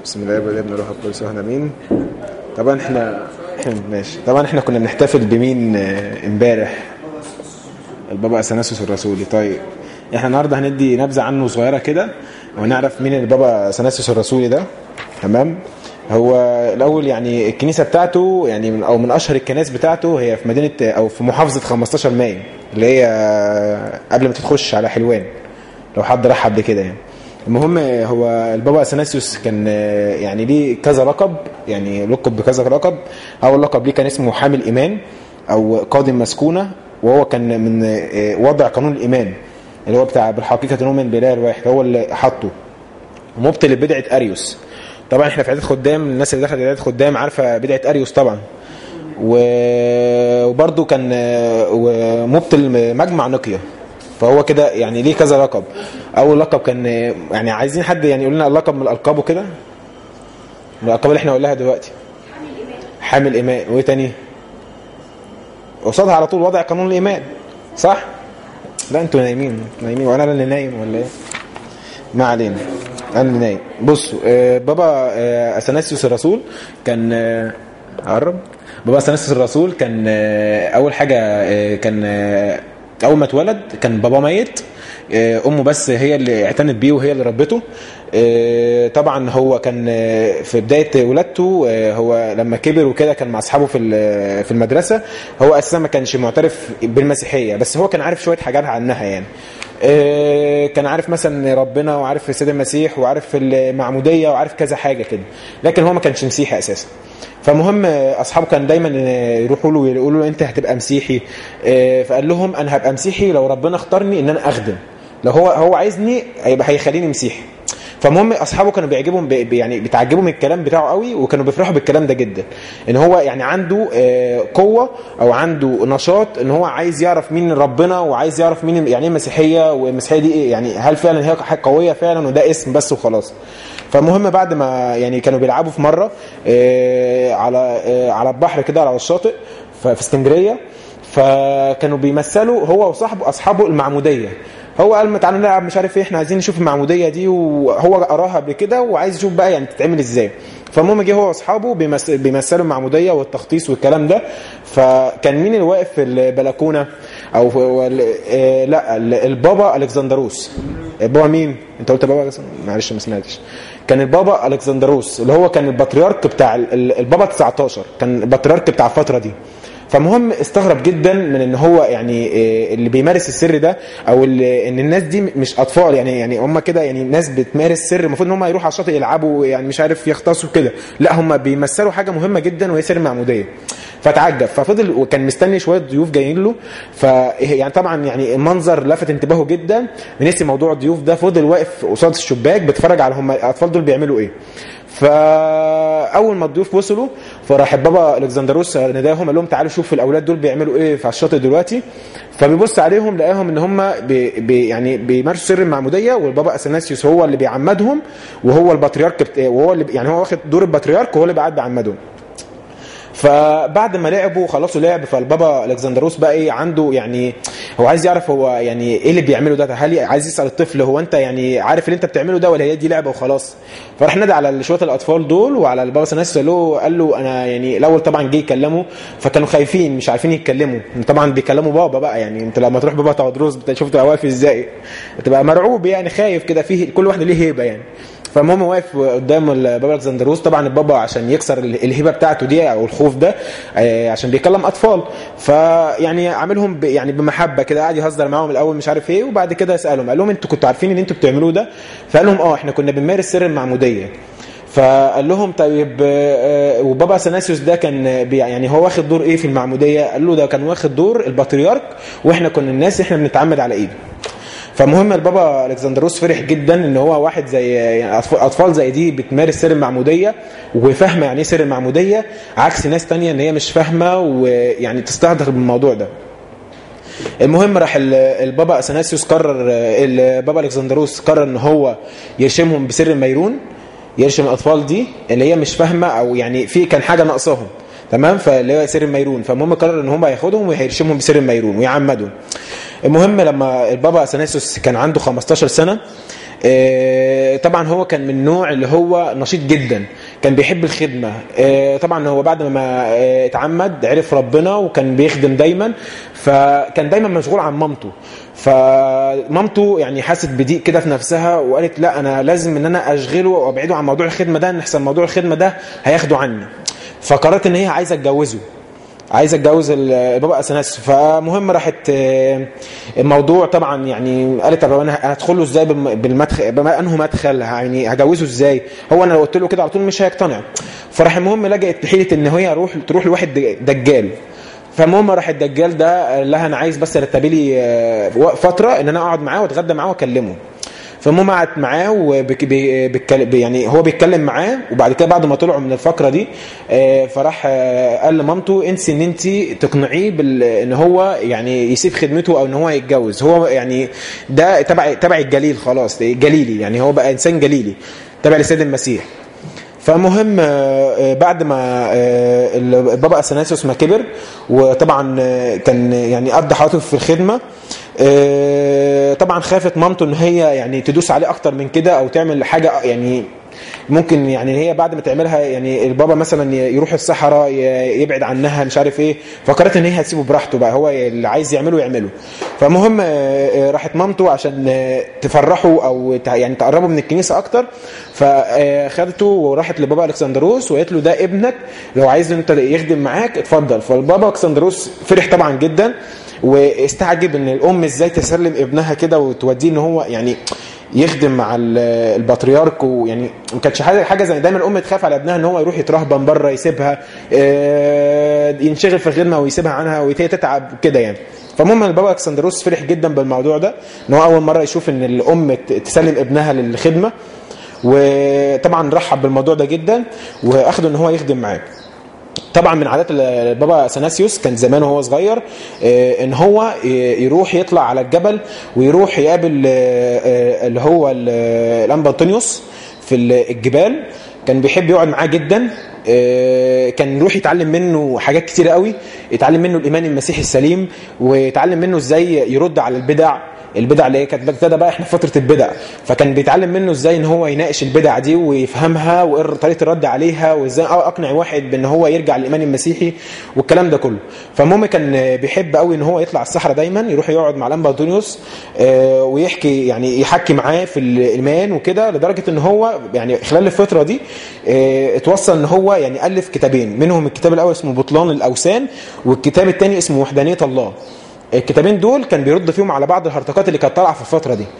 بسم الله والابن والروح القدس واحد امين طبعا احنا احنا ماشي طبعا احنا كنا بنحتفل بمين آه، امبارح البابا اثناسيوس الرسولي طيب احنا النهارده هندي نبذه عنه صغيره كده ونعرف مين البابا اثناسيوس الرسولي ده تمام هو الاول يعني الكنيسه بتاعته يعني من او من اشهر الكنائس بتاعته هي في مدينه او في محافظه 15 مايو اللي هي قبل ما تخش على حلوان لو حد راح قبل كده يعني المهم هو البابا اثناسيوس كان يعني ليه كذا لقب يعني لقب بكذا لقب اول لقب ليه كان اسمه حامل ايمان او قاضي مسكونه وهو كان من وضع قانون الايمان اللي هو بتاع بالحقيقه نؤمن باله الواحد هو اللي حطه مبطل لبدعه اريوس طبعا احنا في عيادة خدام الناس اللي دخلت عيادة خدام عارفه بدعه اريوس طبعا و- وبرده كان ومبطل مجمع نقيه فهو كده يعني ليه كذا لقب اول لقب كان يعني عايزين حد يعني يقول لنا اللقب من الالقابه كده من الالقاب اللي احنا قلناها دلوقتي حامل ايمان وايه تاني قصادها على طول وضع قانون الايمان صح لا انتوا نايمين نايمين وانا اللي نايم ولا ايه ما علينا انا اللي نايم بصوا آه، بابا آه، اثناسيوس الرسول كان آه، قرب بابا اثناسيوس الرسول كان آه، اول حاجه آه، كان آه، اول ما اتولد كان بابا ميت آه، امه بس هي اللي اعتنت بيه وهي اللي ربته آه، طبعا هو كان آه، في بدايه ولادته آه، هو لما كبر وكده كان مع اصحابه في ال- في المدرسه هو اساسا ما كانش معترف بالمسيحيه بس هو كان عارف شويه حاجات عنها يعني آه، كان عارف مثلا ربنا وعارف السيد المسيح وعارف المعموديه وعارف كذا حاجه كده لكن هو ما كانش مسيحي اساسا فمهم آه، اصحابه كان دايما آه، يروحوا له ويقولوا له انت هتبقى مسيحي آه، فقال لهم انا هبقى مسيحي لو ربنا اختارني ان انا اخدم لو هو هو عايزني هيبقى هيخليني مسيحي فالمهم اصحابه كانوا بيعجبهم ب- ب- يعني بيتعجبوا من الكلام بتاعه قوي وكانوا بيفرحوا بالكلام ده جدا ان هو يعني عنده آه، قوه او عنده نشاط ان هو عايز يعرف مين ربنا وعايز يعرف مين يعني ايه مسيحيه والمسيحيه دي إيه يعني هل فعلا هي حاجه قويه فعلا وده اسم بس وخلاص فالمهم بعد ما يعني كانوا بيلعبوا في مره آه، على آه، على البحر كده على الشاطئ ف- في اسكندريه فكانوا بيمثلوا هو وصاحبه اصحابه المعموديه هو قال ما تعالوا نلعب مش عارف ايه احنا عايزين نشوف المعموديه دي وهو قراها قبل كده وعايز يشوف بقى يعني تتعمل ازاي فالمهم جه هو واصحابه بيمس- بيمثلوا المعموديه والتخطيص والكلام ده فكان مين اللي واقف في البلكونه او في هو ال- آه، لا ال- البابا الكسندروس البابا مين انت قلت بابا ألكسن- معلش ما سمعتش كان البابا الكسندروس اللي هو كان البطريرك بتاع ال- ال- البابا 19 كان البطريرك بتاع الفتره دي فمهم استغرب جدا من ان هو يعني آه، اللي بيمارس السر ده او اللي ان الناس دي مش اطفال يعني يعني هم كده يعني ناس بتمارس سر المفروض ان هم يروحوا على الشاطئ يلعبوا يعني مش عارف يغطسوا كده لا هم بيمثلوا حاجه مهمه جدا وهي سر المعموديه فتعجب ففضل وكان مستني شويه ضيوف جايين له ف يعني طبعا يعني المنظر لفت انتباهه جدا نسي موضوع الضيوف ده فضل واقف قصاد الشباك بيتفرج على هم الاطفال دول بيعملوا ايه فاول ما الضيوف وصلوا فراح البابا الكسندروس نداهم قال لهم تعالوا شوفوا الاولاد دول بيعملوا ايه في الشاطئ دلوقتي فبيبص عليهم لقاهم ان هم بي بي يعني بيمارسوا سر المعموديه والبابا اثناسيوس هو اللي بيعمدهم وهو البطريرك بت... وهو اللي يعني هو واخد دور البطريرك وهو اللي قاعد بيعمدهم فبعد ما لعبوا خلصوا لعب فالبابا الكسندروس بقى ايه عنده يعني هو عايز يعرف هو يعني ايه اللي بيعمله ده هل عايز يسال الطفل هو انت يعني عارف اللي انت بتعمله ده ولا هي دي لعبه وخلاص فراح نادى على شويه الاطفال دول وعلى البابا سناس قال له قال له انا يعني الاول طبعا جه يكلمه فكانوا خايفين مش عارفين يتكلموا طبعا بيكلموا بابا بقى يعني انت لما تروح بابا تودروس بتشوف تبقى واقف ازاي تبقى مرعوب يعني خايف كده فيه كل واحد ليه هيبه يعني فالمهم واقف قدام البابا الكسندروس طبعا البابا عشان يكسر الهبه بتاعته دي او الخوف ده آه، عشان بيكلم اطفال فيعني عاملهم ب- يعني بمحبه كده قاعد يهزر معاهم الاول مش عارف ايه وبعد كده سالهم قال لهم انتوا كنتوا عارفين ان انتوا بتعملوه ده فقال لهم اه احنا كنا بنمارس سر المعموديه فقال لهم طيب آه، آه، وبابا اثناسيوس ده كان بي- يعني هو واخد دور ايه في المعموديه قال له ده كان واخد دور البطريرك واحنا كنا الناس احنا بنتعمد على ايده فمهم البابا الكسندروس فرح جدا ان هو واحد زي يعني أطف- اطفال زي دي بتمارس سر المعموديه وفاهمه يعني ايه سر المعموديه عكس ناس تانية ان هي مش فاهمه ويعني تستهتر بالموضوع ده المهم راح ال- البابا اثناسيوس قرر البابا الكسندروس قرر ان هو يرشمهم بسر الميرون يرشم الاطفال دي اللي هي مش فاهمه او يعني في كان حاجه ناقصاهم تمام فاللي هو سر الميرون فالمهم قرر ان هم هياخدهم وهيرشمهم بسر الميرون ويعمدهم المهم لما البابا اثناسيوس كان عنده 15 سنه آه، طبعا هو كان من النوع اللي هو نشيط جدا كان بيحب الخدمه آه، طبعا هو بعد ما آه، اتعمد عرف ربنا وكان بيخدم دايما فكان دايما مشغول عن مامته فمامته يعني حست بضيق كده في نفسها وقالت لا انا لازم ان انا اشغله وابعده عن موضوع الخدمه ده نحسن موضوع الخدمه ده هياخده عني فقررت ان هي عايزه اتجوزه عايزه اتجوز البابا اثناس فمهم راحت آه، الموضوع طبعا يعني قالت طب انا هدخله ازاي بالم- بالمدخل بما انه مدخل يعني هجوزه ازاي هو انا لو قلت له كده على طول مش هيقتنع فراح المهم لجأت لحيله ان هي اروح تروح لواحد دجال فالمهم راح الدجال ده قال لها انا عايز بس رتبي لي آه، فتره ان انا اقعد معاه واتغدى معاه واكلمه فالمهم قعدت معاه وبك بي بيتكلم- يعني هو بيتكلم معاه وبعد كده بعد ما طلعوا من الفقره دي آه، فراح آه، قال لمامته انسي ان انت تقنعيه بال ان هو يعني يسيب خدمته او ان هو يتجوز هو يعني ده تبع تبع الجليل خلاص جليلي يعني هو بقى انسان جليلي تبع لسيد المسيح فمهم آه، آه، بعد ما آه، البابا اثناسيوس ما كبر وطبعا آه، كان يعني قضى حياته في الخدمه آه، طبعا خافت مامته ان هي يعني تدوس عليه اكتر من كده او تعمل حاجه يعني ممكن يعني هي بعد ما تعملها يعني البابا مثلا يروح الصحراء ي- يبعد عنها مش عارف ايه فقررت ان هي هتسيبه براحته بقى هو اللي عايز يعمله يعمله فمهم آه، آه، راحت مامته عشان آه، تفرحه او تع- يعني تقربه من الكنيسه اكتر فخدته وراحت لبابا الكسندروس وقالت له ده ابنك لو عايز انت يخدم معاك اتفضل فالبابا الكسندروس فرح طبعا جدا واستعجب ان الام ازاي تسلم ابنها كده وتوديه ان هو يعني يخدم مع ال- البطريرك ويعني ما كانتش حاجه حاجه زي دايما الام تخاف على ابنها ان هو يروح يترهبن بره يسيبها آه، ينشغل في الخدمه ويسيبها عنها وهي تتعب كده يعني فالمهم البابا الكسندروس فرح جدا بالموضوع ده ان هو اول مره يشوف ان الام ت- تسلم ابنها للخدمه وطبعا رحب بالموضوع ده جدا واخده ان هو يخدم معاه طبعا من عادات البابا اثناسيوس كان زمان وهو صغير آه، ان هو ي- يروح يطلع على الجبل ويروح يقابل آه، آه، اللي هو ال- الانبا انطونيوس في ال- الجبال كان بيحب يقعد معاه جدا آه، كان يروح يتعلم منه حاجات كتير قوي يتعلم منه الايمان المسيحي السليم ويتعلم منه ازاي يرد على البدع البدع اللي هي كانت ابتدى بقى احنا في فتره البدع فكان بيتعلم منه ازاي ان هو يناقش البدع دي ويفهمها وايه طريقه الرد عليها وازاي اقنع واحد بان هو يرجع للايمان المسيحي والكلام ده كله فالمهم كان بيحب قوي ان هو يطلع الصحراء دايما يروح يقعد مع الانبا انطونيوس آه، ويحكي يعني يحكي معاه في الايمان وكده لدرجه ان هو يعني خلال الفتره دي آه، اتوصل ان هو يعني الف كتابين منهم الكتاب الاول اسمه بطلان الاوثان والكتاب الثاني اسمه وحدانيه الله الكتابين دول كان بيرد فيهم على بعض الهرطقات اللي كانت طالعه في الفتره دي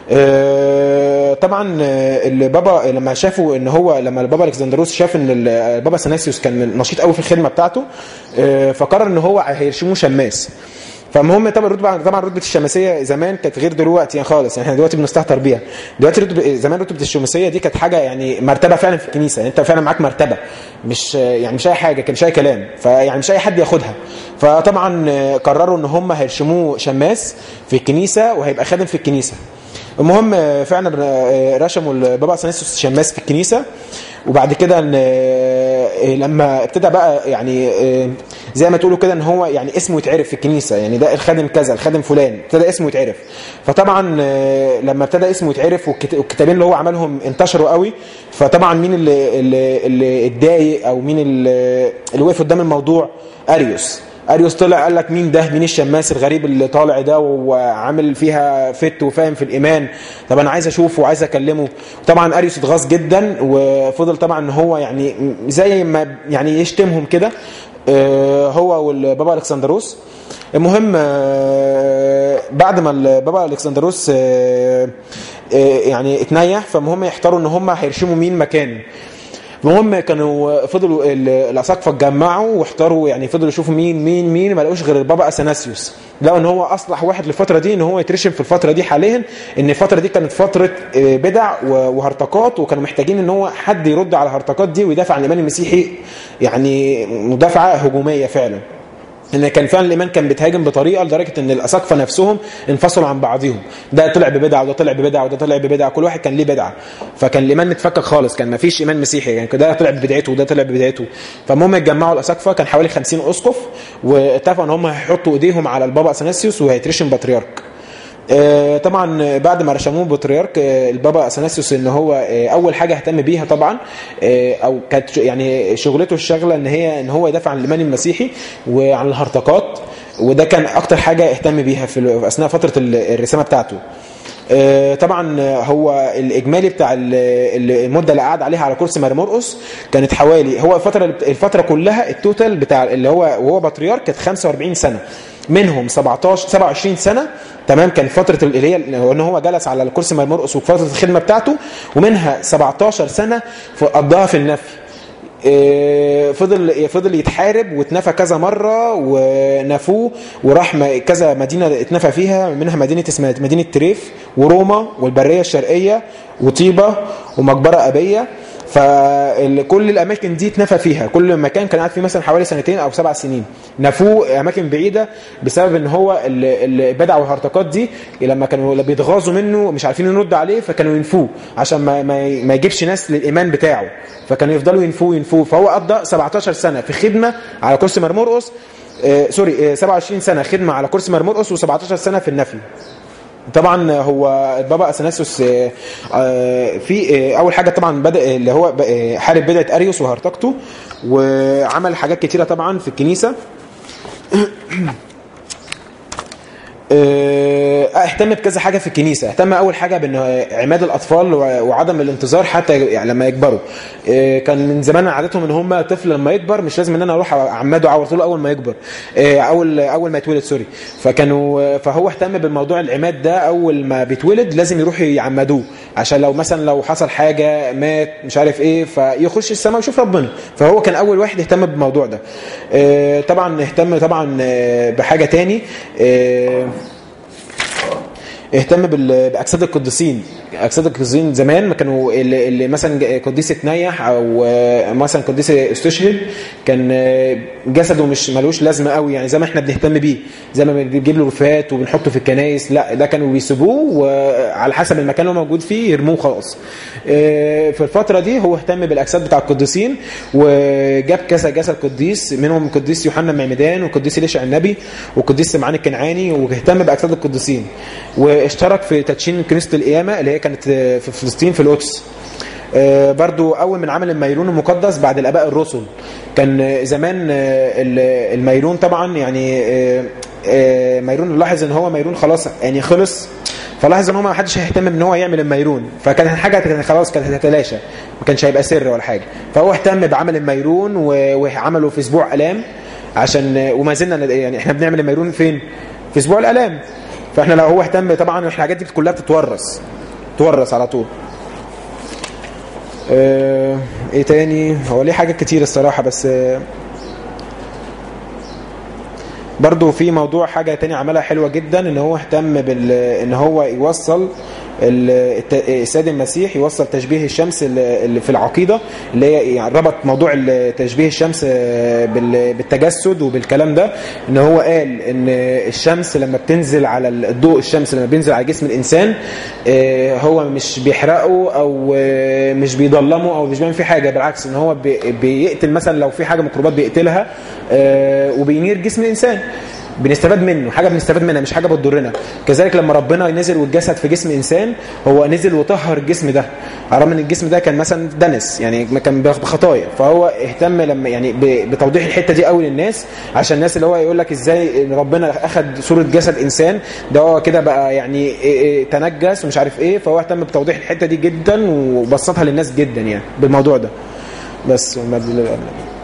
آه، طبعا آه، البابا لما شافوا ان هو لما البابا الكسندروس شاف ان ال- البابا سناسيوس كان من- نشيط قوي في الخدمه بتاعته آه، فقرر ان هو هيرشموه شماس فالمهم طبعا رتبه طبعا رتبه الشماسيه زمان كانت غير دلوقتي يعني خالص يعني احنا دلوقتي بنستهتر بيها دلوقتي رتبه زمان رتبه الشماسيه دي كانت حاجه يعني مرتبه فعلا في الكنيسه يعني انت فعلا معاك مرتبه مش يعني مش اي حاجه كان مش اي كلام فيعني مش اي حد ياخدها فطبعا آه، قرروا ان هم هيرشموه شماس في الكنيسه وهيبقى خادم في الكنيسه المهم آه، فعلا آه، رشموا البابا اثناسيوس شماس في الكنيسه وبعد كده إن، آه، لما ابتدى بقى يعني آه، زي ما تقولوا كده ان هو يعني اسمه يتعرف في الكنيسه يعني ده الخادم كذا الخادم فلان ابتدى اسمه يتعرف فطبعا آه، لما ابتدى اسمه يتعرف والكت- والكتابين اللي هو عملهم انتشروا قوي فطبعا مين اللي اللي, اللي اتضايق او مين اللي, اللي وقف قدام الموضوع اريوس اريوس طلع قال لك مين ده مين الشماس الغريب اللي طالع ده وعامل فيها فت وفاهم في الايمان طب انا عايز اشوفه وعايز اكلمه طبعا اريوس اتغاظ جدا وفضل طبعا ان هو يعني زي ما يعني يشتمهم كده آه، هو والبابا الكسندروس المهم آه، بعد ما البابا الكسندروس آه، آه، يعني اتنيح فالمهم يحتاروا ان هم هيرشموا مين مكانه المهم كانوا فضلوا ال- الاساقفه اتجمعوا واحتاروا يعني فضلوا يشوفوا مين مين مين ما لقوش غير البابا اثناسيوس لقوا ان هو اصلح واحد للفتره دي ان هو يترشم في الفتره دي حاليا ان الفتره دي كانت فتره آه، بدع و- وهرطقات وكانوا محتاجين ان هو حد يرد على الهرطقات دي ويدافع عن الايمان المسيحي يعني مدافعه هجوميه فعلا ان كان فعلا الايمان كان بيتهاجم بطريقه لدرجه ان الاساقفه نفسهم انفصلوا عن بعضهم ده طلع ببدعه وده طلع ببدعه وده طلع ببدعه كل واحد كان ليه بدعه فكان الايمان متفكك خالص كان ما فيش ايمان مسيحي يعني ده طلع ببدعته وده طلع ببدعته فالمهم اتجمعوا الاساقفه كان حوالي 50 اسقف واتفقوا ان هم هيحطوا ايديهم على البابا اثناسيوس وهيترشم بطريرك آه، طبعا بعد ما رشموه بطريرك آه، البابا اثناسيوس ان هو آه، اول حاجه اهتم بيها طبعا آه، او كانت ش- يعني شغلته الشغله ان هي ان هو يدافع عن الايمان المسيحي وعن الهرطقات وده كان اكتر حاجه اهتم بيها في ال- في اثناء فتره ال- الرسامه بتاعته آه، طبعا هو الاجمالي بتاع ال- ال- المده اللي قعد عليها على كرسي مرمرقس كانت حوالي هو الفتره الفتره كلها التوتال بتاع اللي هو وهو بطريرك كانت 45 سنه منهم 17 27 سنه تمام كان فتره اللي هي ان هو جلس على الكرسي مرمرقس وفتره الخدمه بتاعته ومنها 17 سنه ف- قضاها في النفي إيه، فضل فضل يتحارب واتنفى كذا مره ونفوه وراح م- كذا مدينه اتنفى فيها منها مدينه اسمها مدينه تريف وروما والبريه الشرقيه وطيبه ومقبره ابيه فكل الاماكن دي اتنفى فيها كل مكان كان قاعد فيه مثلا حوالي سنتين او سبع سنين نفوه اماكن بعيده بسبب ان هو ال- البدع والهرطقات دي لما كانوا بيتغاظوا منه مش عارفين يرد عليه فكانوا ينفوه عشان ما ما ما يجيبش ناس للايمان بتاعه فكانوا يفضلوا ينفوه ينفوه فهو قضى 17 سنه في خدمه على كرسي مرمرقس آه سوري آه 27 سنه خدمه على كرسي مرمرقس و17 سنه في النفي طبعا هو البابا اثناسيوس آه، آه، في آه، اول حاجه طبعا بدا اللي هو ب- آه، حارب بدعه اريوس وهرطقته وعمل حاجات كتيره طبعا في الكنيسه آه، اهتم بكذا حاجه في الكنيسه اهتم اول حاجه بان عماد الاطفال وع- وعدم الانتظار حتى يعني لما يكبروا آه، كان من زمان عادتهم ان هم طفل لما يكبر مش لازم ان انا اروح اعمده على طول اول ما يكبر آه، اول اول ما يتولد سوري فكانوا فهو اهتم بالموضوع العماد ده اول ما بيتولد لازم يروحوا يعمدوه عشان لو مثلا لو حصل حاجه مات مش عارف ايه فيخش السماء ويشوف ربنا فهو كان اول واحد اهتم بالموضوع ده آه، طبعا اهتم طبعا آه، بحاجه تاني آه، اهتم بال- باجساد القديسين اجساد القديسين زمان ما كانوا اللي, اللي مثلا قديس اتنيح او آه، مثلا قديس استشهد كان آه، جسده مش ملوش لازمه قوي يعني زي ما احنا بنهتم بيه زي ما بنجيب له رفات وبنحطه في الكنايس لا ده كانوا بيسيبوه وعلى حسب المكان اللي هو موجود فيه يرموه خلاص آه، في الفتره دي هو اهتم بالاجساد بتاع القديسين وجاب كذا جسد قديس منهم القديس يوحنا المعمدان والقديس اليشع النبي والقديس سمعان الكنعاني واهتم باجساد القديسين واشترك في تدشين كنيسه القيامه اللي هي كانت في فلسطين في القدس آه، برضو اول من عمل الميرون المقدس بعد الاباء الرسل كان آه، زمان آه، ال- الميرون طبعا يعني آه، آه، ميرون نلاحظ ان هو ميرون خلاص يعني خلص فلاحظ ان هو ما حدش هيهتم ان هو يعمل الميرون فكانت حاجه كانت خلاص كانت هتتلاشى ما كانش هيبقى سر ولا حاجه فهو اهتم بعمل الميرون و- وعمله في اسبوع الام عشان وما زلنا يعني احنا بنعمل الميرون فين في اسبوع الالام فاحنا لو هو اهتم طبعا الحاجات دي كلها بتتورث تورث على طول اه ايه تاني هو ليه حاجات كتير الصراحه بس آه، برضو في موضوع حاجة تانية عملها حلوة جدا ان هو اهتم بال ان هو يوصل ال- الت- السيد المسيح يوصل تشبيه الشمس اللي اللي في العقيدة اللي هي يعني ربط موضوع ال- تشبيه الشمس بال- بالتجسد وبالكلام ده ان هو قال ان الشمس لما بتنزل على الضوء الشمس لما بينزل على جسم الانسان آه، هو مش بيحرقه او آه، مش بيضلمه او مش بيعمل فيه حاجة بالعكس ان هو بي- بيقتل مثلا لو في حاجة ميكروبات بيقتلها آه، وبينير جسم الانسان بنستفاد منه حاجه بنستفاد منها مش حاجه بتضرنا كذلك لما ربنا نزل والجسد في جسم انسان هو نزل وطهر الجسم ده على الرغم ان الجسم ده كان مثلا دنس يعني ما كان بخطايا فهو اهتم لما يعني ب- بتوضيح الحته دي قوي للناس عشان الناس اللي هو يقول لك ازاي إن ربنا اخذ صوره جسد انسان ده هو كده بقى يعني إيه- إيه تنجس ومش عارف ايه فهو اهتم بتوضيح الحته دي جدا وبسطها للناس جدا يعني بالموضوع ده بس وما